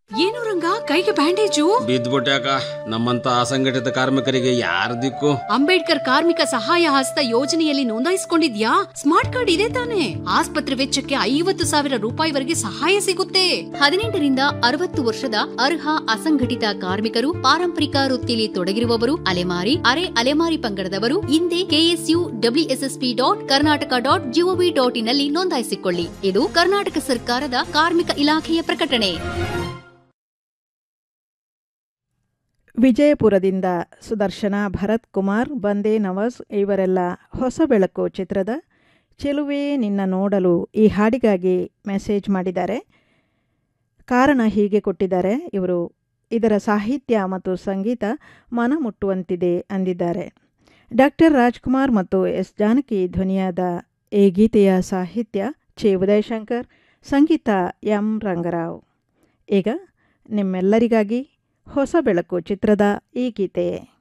ಏನು ರಂಗ ಕೈಗೆ ಬ್ಯಾಂಡೇಜು ಬಿದ್ದ್ಬಿಟ್ಯಾಕ ನಮ್ಮಂತ ಅಸಂಘಟಿತ ಕಾರ್ಮಿಕರಿಗೆ ಯಾರ ದಿಕ್ಕು ಅಂಬೇಡ್ಕರ್ ಕಾರ್ಮಿಕ ಸಹಾಯ ಹಸ್ತ ಯೋಜನೆಯಲ್ಲಿ ನೋಂದಾಯಿಸಿಕೊಂಡಿದ್ಯಾ ಸ್ಮಾರ್ಟ್ ಕಾರ್ಡ್ ಇದೆ ತಾನೆ ಆಸ್ಪತ್ರೆ ವೆಚ್ಚಕ್ಕೆ ಐವತ್ತು ಸಾವಿರ ರೂಪಾಯಿವರೆಗೆ ಸಹಾಯ ಸಿಗುತ್ತೆ ಹದಿನೆಂಟರಿಂದ ಅರವತ್ತು ವರ್ಷದ ಅರ್ಹ ಅಸಂಘಟಿತ ಕಾರ್ಮಿಕರು ಪಾರಂಪರಿಕ ವೃತ್ತಿಲಿ ತೊಡಗಿರುವವರು ಅಲೆಮಾರಿ ಅರೆ ಅಲೆಮಾರಿ ಪಂಗಡದವರು ಹಿಂದೆ KSU WSSP dot Karnataka dot GOV dot in ನಲ್ಲಿ ನೋಂದಾಯಿಸಿಕೊಳ್ಳಿ ಇದು ಕರ್ನಾಟಕ ಸರ್ಕಾರದ ಕಾರ್ಮಿಕ ಇಲಾಖೆಯ ಪ್ರಕಟಣೆ ವಿಜಯಪುರದಿಂದ ಸುದರ್ಶನ ಭರತ್ ಕುಮಾರ್ ಬಂದೇ ನವಾಜ್ ಇವರೆಲ್ಲ ಹೊಸ ಬೆಳಕು ಚಿತ್ರದ ಚೆಲುವೆ ನಿನ್ನ ನೋಡಲು ಈ ಹಾಡಿಗಾಗಿ ಮೆಸೇಜ್ ಮಾಡಿದ್ದಾರೆ ಕಾರಣ ಹೀಗೆ ಕೊಟ್ಟಿದ್ದಾರೆ ಇವರು ಇದರ ಸಾಹಿತ್ಯ ಮತ್ತು ಸಂಗೀತ ಮನ ಮುಟ್ಟುವಂತಿದೆ ಅಂದಿದ್ದಾರೆ ಡಾಕ್ಟರ್ ರಾಜ್ಕುಮಾರ್ ಮತ್ತು ಎಸ್ ಜಾನಕಿ ಧ್ವನಿಯಾದ ಈ ಗೀತೆಯ ಸಾಹಿತ್ಯ ಚೆ ಉದಯಶಂಕರ್ ಸಂಗೀತ ಎಂ ರಂಗರಾವ್ ಈಗ ನಿಮ್ಮೆಲ್ಲರಿಗಾಗಿ ಹೊಸ ಬೆಳಕು ಚಿತ್ರದ ಈ ಗೀತೆ